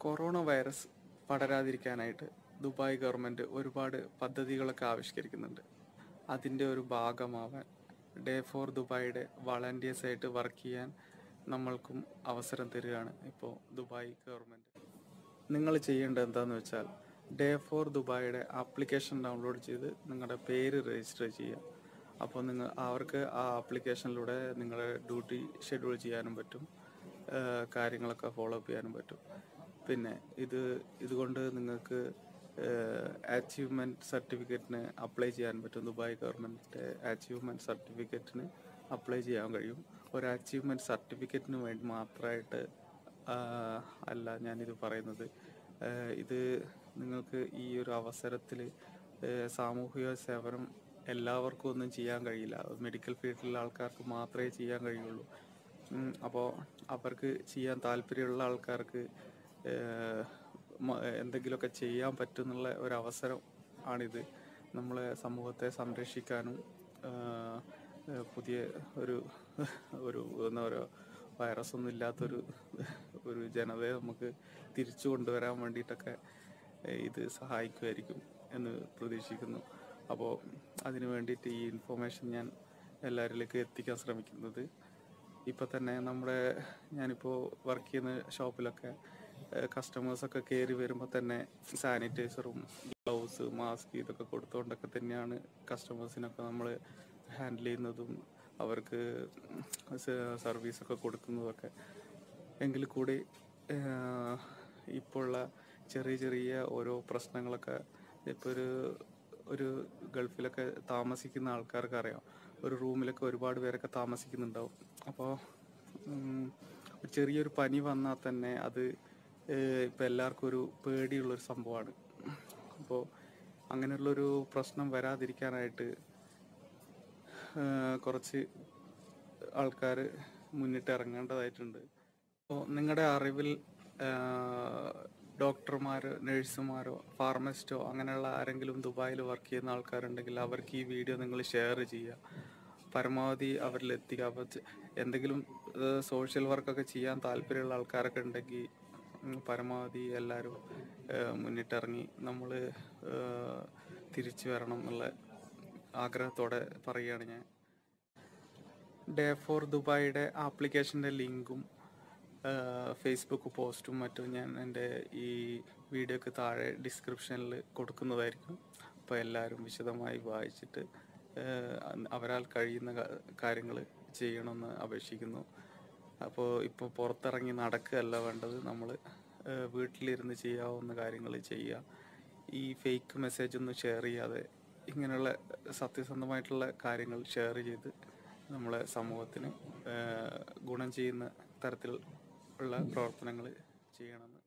corona virus പടരാതിരിക്കാനായിട്ട് Dubai government ഒരുപാട് പദ്ധതികളൊക്കെ ആവിഷ്കരിക്കുന്നുണ്ട് അതിൻ്റെ ഒരു ഭാഗമാവാൻ ഡേ ഫോർ ദുബായിയുടെ വളണ്ടിയേഴ്സ് ആയിട്ട് വർക്ക് ചെയ്യാൻ നമ്മൾക്കും അവസരം തരികയാണ് ഇപ്പോൾ ദുബായ് ഗവൺമെൻറ് നിങ്ങൾ ചെയ്യേണ്ടത് എന്താണെന്ന് വെച്ചാൽ ഡേ ഫോർ ദുബായിയുടെ ആപ്ലിക്കേഷൻ ഡൗൺലോഡ് ചെയ്ത് നിങ്ങളുടെ പേര് രജിസ്റ്റർ ചെയ്യുക അപ്പോൾ നിങ്ങൾ അവർക്ക് ആ ആപ്ലിക്കേഷനിലൂടെ നിങ്ങളുടെ ഡ്യൂട്ടി ഷെഡ്യൂൾ ചെയ്യാനും പറ്റും ഏഹ് കാര്യങ്ങളൊക്കെ ഫോളോ അപ്പ് ചെയ്യാനും പറ്റും പിന്നെ ഇത് ഇതുകൊണ്ട് നിങ്ങൾക്ക് അച്ചീവ്മെൻറ്റ് സർട്ടിഫിക്കറ്റിന് അപ്ലൈ ചെയ്യാൻ പറ്റും ദുബായ് ഗവൺമെൻറ്റിൻ്റെ അച്ചീവ്മെൻറ്റ് സർട്ടിഫിക്കറ്റിന് അപ്ലൈ ചെയ്യാൻ കഴിയും ഒരു അച്ചീവ്മെൻറ്റ് സർട്ടിഫിക്കറ്റിന് വേണ്ടി മാത്രമായിട്ട് ആഹ് അല്ല ഞാനിത് പറയുന്നത് ആഹ് ഇത് നിങ്ങൾക്ക് ഈ ഒരു അവസരത്തിൽ സാമൂഹിക സേവനം എല്ലാവർക്കും ഒന്നും ചെയ്യാൻ കഴിയില്ല മെഡിക്കൽ ഫീൽഡിലുള്ള ആൾക്കാർക്ക് മാത്രമേ ചെയ്യാൻ കഴിയുള്ളൂ അപ്പോൾ അവർക്ക് ചെയ്യാൻ താല്പര്യമുള്ള ആൾക്കാർക്ക് ഏഹ് മ- എന്തെങ്കിലുമൊക്കെ ചെയ്യാൻ പറ്റുന്നുള്ള ഒരു അവസരം ആണിത് നമ്മളെ സമൂഹത്തെ സംരക്ഷിക്കാനും ആഹ് ഏഹ് പുതിയ ഒരു ഒരു എന്താ പറയുക വൈറസ് ഒന്നും ഇല്ലാത്തൊരു ഒരു ജനതയെ നമുക്ക് തിരിച്ചു കൊണ്ടുവരാൻ വേണ്ടിയിട്ടൊക്കെ ഏഹ് ഇത് സഹായിക്കുമായിരിക്കും എന്ന് പ്രതീക്ഷിക്കുന്നു അപ്പോൾ അതിന് വേണ്ടിയിട്ട് ഈ ഇൻഫോർമേഷൻ ഞാൻ എല്ലാവരിലേക്ക് എത്തിക്കാൻ ശ്രമിക്കുന്നത് ഇപ്പം തന്നെ നമ്മുടെ ഞാനിപ്പോൾ വർക്ക് ചെയ്യുന്ന ഷോപ്പിലൊക്കെ കസ്റ്റമേഴ്സൊക്കെ കയറി വരുമ്പോൾ തന്നെ സാനിറ്റൈസറും ഗ്ലൗസ് മാസ്ക് ഇതൊക്കെ കൊടുത്തുകൊണ്ടൊക്കെ തന്നെയാണ് കസ്റ്റമേഴ്സിനൊക്കെ നമ്മൾ ഹാൻഡിൽ ചെയ്യുന്നതും അവർക്ക് സർവീസൊക്കെ കൊടുക്കുന്നതൊക്കെ എങ്കിൽ കൂടി ഏഹ്, ഇപ്പോൾ ഉള്ള ചെറിയ ചെറിയ ഓരോ പ്രശ്നങ്ങളൊക്കെ ഇപ്പോൾ ഒരു ഒരു ഗൾഫിലൊക്കെ താമസിക്കുന്ന ആൾക്കാർക്ക് അറിയാം ഒരു റൂമിലൊക്കെ ഒരുപാട് പേരൊക്കെ താമസിക്കുന്നുണ്ടാവും അപ്പോൾ ഒരു ചെറിയൊരു പനി വന്നാൽ തന്നെ അത് ഏഹ്, ഇപ്പം എല്ലാവർക്കും ഒരു പേടിയുള്ളൊരു സംഭവമാണ് അപ്പോൾ അങ്ങനെയുള്ളൊരു പ്രശ്നം വരാതിരിക്കാനായിട്ട് ഏഹ്, കുറച്ച് ആൾക്കാർ മുന്നിട്ട് ഇറങ്ങേണ്ടതായിട്ടുണ്ട് അപ്പോൾ നിങ്ങളുടെ അറിവിൽ ഡോക്ടർമാരോ നഴ്സുമാരോ ഫാർമസിസ്റ്റോ അങ്ങനെയുള്ള ആരെങ്കിലും ദുബായിൽ വർക്ക് ചെയ്യുന്ന ആൾക്കാരുണ്ടെങ്കിൽ അവർക്ക് ഈ വീഡിയോ നിങ്ങൾ ഷെയർ ചെയ്യുക പരമാവധി അവരിൽ എത്തിക്കുക അപ്പോൾ ചെ- എന്തെങ്കിലും സോഷ്യൽ വർക്കൊക്കെ ചെയ്യാൻ താല്പര്യമുള്ള ആൾക്കാരൊക്കെ ഉണ്ടെങ്കിൽ ഉം, പരമാവധി എല്ലാവരും ഏഹ്, മുന്നിട്ടിറങ്ങി നമ്മൾ തിരിച്ചു വരണം എന്നുള്ള ആഗ്രഹത്തോടെ പറയുകയാണ് ഞാൻ ഡേ ഫോർ ദുബായിയുടെ ആപ്ലിക്കേഷൻ്റെ ലിങ്കും ഫേസ്ബുക്ക് പോസ്റ്റും മറ്റും ഞാൻ എൻ്റെ ഈ വീഡിയോക്ക് താഴെ ഡിസ്ക്രിപ്ഷനിൽ കൊടുക്കുന്നതായിരിക്കും അപ്പോൾ എല്ലാവരും വിശദമായി വായിച്ചിട്ട് ഏഹ്, അവരാൽ കഴിയുന്ന കാര്യങ്ങൾ ചെയ്യണമെന്ന് അപേക്ഷിക്കുന്നു അപ്പോൾ ഇപ്പോൾ പുറത്തിറങ്ങി നടക്കുകയല്ല വേണ്ടത് നമ്മൾ വീട്ടിലിരുന്ന് ചെയ്യാവുന്ന കാര്യങ്ങൾ ചെയ്യുക ഈ ഫേക്ക് മെസ്സേജ് ഒന്നും ഷെയർ ചെയ്യാതെ ഇങ്ങനെയുള്ള സത്യസന്ധമായിട്ടുള്ള കാര്യങ്ങൾ ഷെയർ ചെയ്ത് നമ്മളെ സമൂഹത്തിന് ഏഹ്, ഗുണം ചെയ്യുന്ന തരത്തിൽ ഉള്ള പ്രവർത്തനങ്ങൾ ചെയ്യണമെന്ന്